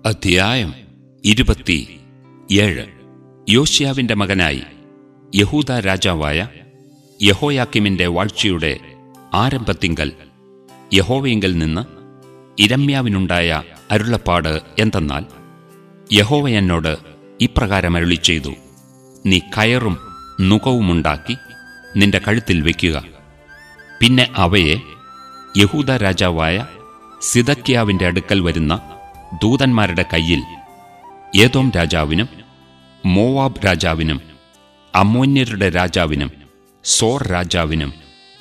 അധ്യായം ഇരുപത്തി ഏഴ് യോശ്യാവിന്റെ മകനായി യഹൂദ രാജാവായ യഹോയാക്കിമിന്റെ വാഴ്ചയുടെ ആരംഭത്തിങ്കൽ യഹോവയിങ്കൽ നിന്ന് ഇരമ്യാവിനുണ്ടായ അരുളപ്പാട് എന്തെന്നാൽ യഹോവ എന്നോട് ഇപ്രകാരം അരുളി ചെയ്തു നീ കയറും നുകവുമുണ്ടാക്കി നിന്റെ കഴുത്തിൽ വയ്ക്കുക പിന്നെ അവയെ യഹൂദ രാജാവായ സിദക്കിയാവിന്റെ അടുക്കൽ വരുന്ന ദൂതന്മാരുടെ കയ്യിൽ ഏതോം രാജാവിനും മോവാബ് രാജാവിനും അമ്മോന്യരുടെ രാജാവിനും സോർ രാജാവിനും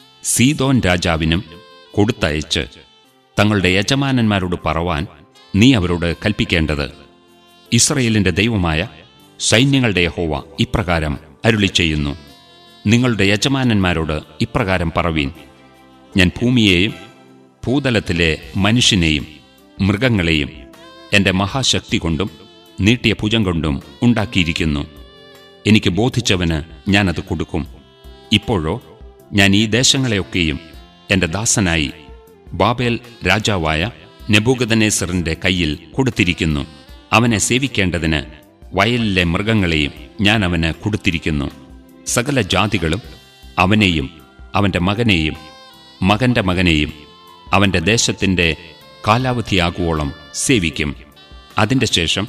സീതോൻ രാജാവിനും കൊടുത്തയച്ച് തങ്ങളുടെ യജമാനന്മാരോട് പറവാൻ നീ അവരോട് കൽപ്പിക്കേണ്ടത് ഇസ്രയേലിന്റെ ദൈവമായ സൈന്യങ്ങളുടെ യഹോവ ഇപ്രകാരം അരുളി ചെയ്യുന്നു നിങ്ങളുടെ യജമാനന്മാരോട് ഇപ്രകാരം പറവീൻ ഞാൻ ഭൂമിയെയും ഭൂതലത്തിലെ മനുഷ്യനെയും മൃഗങ്ങളെയും എന്റെ മഹാശക്തി കൊണ്ടും നീട്ടിയ ഭുജം കൊണ്ടും ഉണ്ടാക്കിയിരിക്കുന്നു എനിക്ക് ബോധിച്ചവന് ഞാനത് കൊടുക്കും ഇപ്പോഴോ ഞാൻ ഈ ദേശങ്ങളെയൊക്കെയും എന്റെ ദാസനായി ബാബേൽ രാജാവായ നെബൂഗദനേസറിന്റെ കയ്യിൽ കൊടുത്തിരിക്കുന്നു അവനെ സേവിക്കേണ്ടതിന് വയലിലെ മൃഗങ്ങളെയും ഞാൻ അവന് കൊടുത്തിരിക്കുന്നു സകല ജാതികളും അവനെയും അവന്റെ മകനെയും മകന്റെ മകനെയും അവന്റെ ദേശത്തിന്റെ കാലാവധിയാകുവോളം സേവിക്കും അതിന്റെ ശേഷം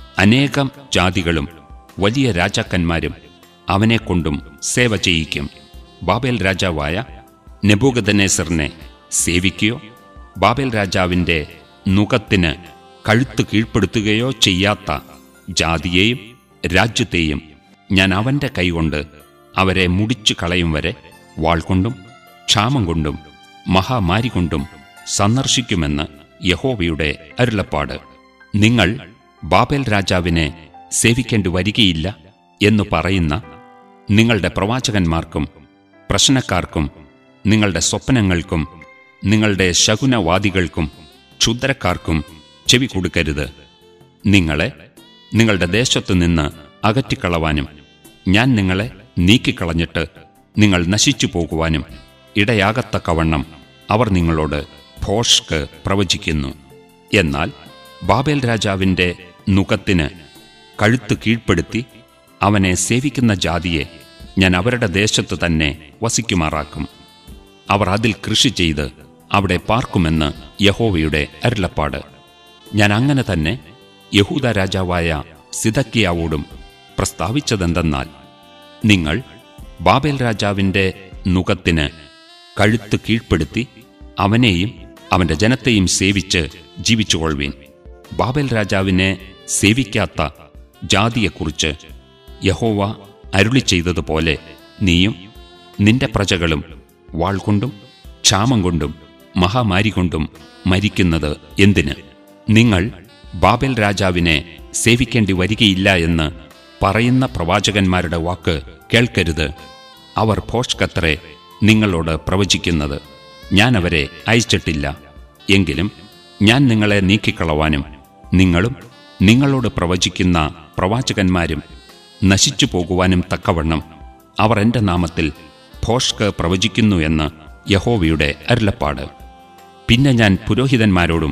അനേകം ജാതികളും വലിയ രാജാക്കന്മാരും അവനെക്കൊണ്ടും സേവ ചെയ്യിക്കും ബാബേൽ രാജാവായ നെബൂഗദനേസറിനെ സേവിക്കുകയോ ബാബേൽ രാജാവിന്റെ നുഖത്തിന് കഴുത്ത് കീഴ്പ്പെടുത്തുകയോ ചെയ്യാത്ത ജാതിയെയും രാജ്യത്തെയും ഞാൻ അവന്റെ കൈകൊണ്ട് അവരെ മുടിച്ചു കളയും വരെ വാൾ കൊണ്ടും ക്ഷാമം കൊണ്ടും മഹാമാരി കൊണ്ടും സന്ദർശിക്കുമെന്ന് യഹോവയുടെ അരുളപ്പാട് നിങ്ങൾ ബാബേൽ രാജാവിനെ സേവിക്കേണ്ടി വരികയില്ല എന്ന് പറയുന്ന നിങ്ങളുടെ പ്രവാചകന്മാർക്കും പ്രശ്നക്കാർക്കും നിങ്ങളുടെ സ്വപ്നങ്ങൾക്കും നിങ്ങളുടെ ശകുനവാദികൾക്കും ക്ഷുദ്രക്കാർക്കും ചെവി കൊടുക്കരുത് നിങ്ങളെ നിങ്ങളുടെ ദേശത്തു നിന്ന് അകറ്റിക്കളവാനും ഞാൻ നിങ്ങളെ നീക്കിക്കളഞ്ഞിട്ട് നിങ്ങൾ നശിച്ചു പോകുവാനും ഇടയാകത്തക്കവണ്ണം അവർ നിങ്ങളോട് ഭോഷ്ക്ക് പ്രവചിക്കുന്നു എന്നാൽ ബാബേൽ രാജാവിന്റെ നുഖത്തിന് കഴുത്ത് കീഴ്പ്പെടുത്തി അവനെ സേവിക്കുന്ന ജാതിയെ ഞാൻ അവരുടെ ദേശത്ത് തന്നെ വസിക്കുമാറാക്കും അവർ അതിൽ കൃഷി ചെയ്ത് അവിടെ പാർക്കുമെന്ന് യഹോവയുടെ അരുളപ്പാട് ഞാൻ അങ്ങനെ തന്നെ യഹൂദ രാജാവായ സിദക്കിയാവോടും പ്രസ്താവിച്ചതെന്തെന്നാൽ നിങ്ങൾ ബാബേൽ രാജാവിന്റെ നുഖത്തിന് കഴുത്ത് കീഴ്പ്പെടുത്തി അവനെയും അവന്റെ ജനത്തെയും സേവിച്ച് ജീവിച്ചുകൊള്ളുവീൻ ബാബേൽ രാജാവിനെ സേവിക്കാത്ത ജാതിയെക്കുറിച്ച് യഹോവ അരുളി ചെയ്തതുപോലെ നീയും നിന്റെ പ്രജകളും വാൾ കൊണ്ടും ക്ഷാമം കൊണ്ടും മഹാമാരി കൊണ്ടും മരിക്കുന്നത് എന്തിന് നിങ്ങൾ ബാബേൽ രാജാവിനെ സേവിക്കേണ്ടി വരികയില്ല എന്ന് പറയുന്ന പ്രവാചകന്മാരുടെ വാക്ക് കേൾക്കരുത് അവർ ഭോഷ്കത്രേ നിങ്ങളോട് പ്രവചിക്കുന്നത് ഞാൻ അവരെ അയച്ചിട്ടില്ല എങ്കിലും ഞാൻ നിങ്ങളെ നീക്കിക്കളവാനും നിങ്ങളും നിങ്ങളോട് പ്രവചിക്കുന്ന പ്രവാചകന്മാരും നശിച്ചു പോകുവാനും തക്കവണ്ണം അവർ എന്റെ നാമത്തിൽ ഭോഷ്ക്ക് പ്രവചിക്കുന്നു എന്ന് യഹോവയുടെ അരുളപ്പാട് പിന്നെ ഞാൻ പുരോഹിതന്മാരോടും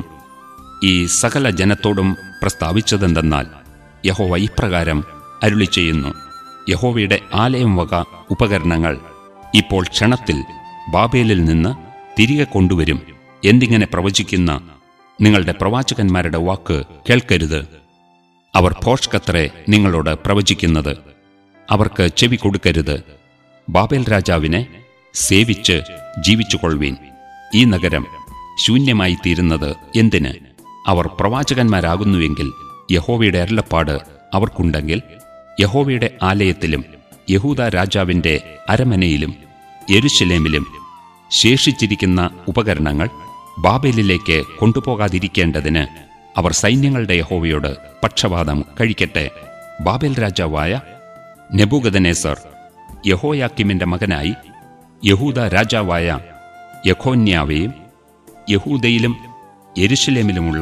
ഈ സകല ജനത്തോടും പ്രസ്താവിച്ചതെന്തെന്നാൽ യഹോവ ഇപ്രകാരം അരുളി ചെയ്യുന്നു യഹോവയുടെ ആലയം വക ഉപകരണങ്ങൾ ഇപ്പോൾ ക്ഷണത്തിൽ ബാബേലിൽ നിന്ന് തിരികെ കൊണ്ടുവരും എന്നിങ്ങനെ പ്രവചിക്കുന്ന നിങ്ങളുടെ പ്രവാചകന്മാരുടെ വാക്ക് കേൾക്കരുത് അവർ ഭോഷ്കത്രേ നിങ്ങളോട് പ്രവചിക്കുന്നത് അവർക്ക് ചെവി കൊടുക്കരുത് ബാബേൽ രാജാവിനെ സേവിച്ച് ജീവിച്ചുകൊള്ളുവീൻ ഈ നഗരം ശൂന്യമായി തീരുന്നത് എന്തിന് അവർ പ്രവാചകന്മാരാകുന്നുവെങ്കിൽ യഹോവയുടെ അരുളപ്പാട് അവർക്കുണ്ടെങ്കിൽ യഹോവയുടെ ആലയത്തിലും യഹൂദ രാജാവിന്റെ അരമനയിലും യെരുശലേമിലും ശേഷിച്ചിരിക്കുന്ന ഉപകരണങ്ങൾ ബാബേലിലേക്ക് കൊണ്ടുപോകാതിരിക്കേണ്ടതിന് അവർ സൈന്യങ്ങളുടെ യഹോവയോട് പക്ഷപാതം കഴിക്കട്ടെ ബാബേൽ രാജാവായ നെബൂഗദനേസർ യഹോയാക്കിമിന്റെ മകനായി യഹൂദ രാജാവായ യഖോന്യാവെയും യഹൂദയിലും യെരുശലേമിലുമുള്ള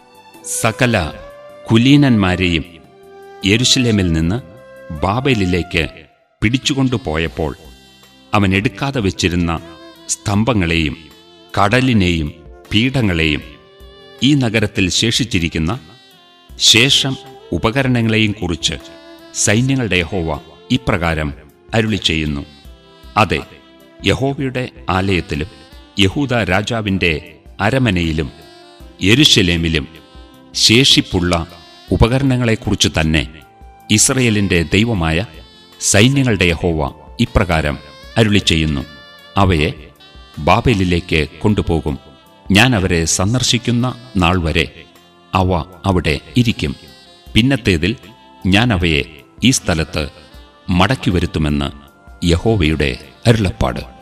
സകല കുലീനന്മാരെയും യെരുശലേമിൽ നിന്ന് ബാബേലിലേക്ക് പിടിച്ചുകൊണ്ടുപോയപ്പോൾ അവൻ എടുക്കാതെ വച്ചിരുന്ന സ്തംഭങ്ങളെയും കടലിനെയും പീഠങ്ങളെയും ഈ നഗരത്തിൽ ശേഷിച്ചിരിക്കുന്ന ശേഷം ഉപകരണങ്ങളെയും കുറിച്ച് സൈന്യങ്ങളുടെ യഹോവ ഇപ്രകാരം അരുളി ചെയ്യുന്നു അതെ യഹോവയുടെ ആലയത്തിലും യഹൂദ രാജാവിൻ്റെ അരമനയിലും യെരുശലേമിലും ശേഷിപ്പുള്ള ഉപകരണങ്ങളെക്കുറിച്ച് തന്നെ ഇസ്രയേലിന്റെ ദൈവമായ സൈന്യങ്ങളുടെ യഹോവ ഇപ്രകാരം അരുളി ചെയ്യുന്നു അവയെ ബാബേലിലേക്ക് കൊണ്ടുപോകും ഞാൻ അവരെ സന്ദർശിക്കുന്ന നാൾ വരെ അവ അവിടെ ഇരിക്കും പിന്നത്തേതിൽ ഞാൻ അവയെ ഈ സ്ഥലത്ത് മടക്കി വരുത്തുമെന്ന് യഹോവയുടെ അരുളപ്പാട്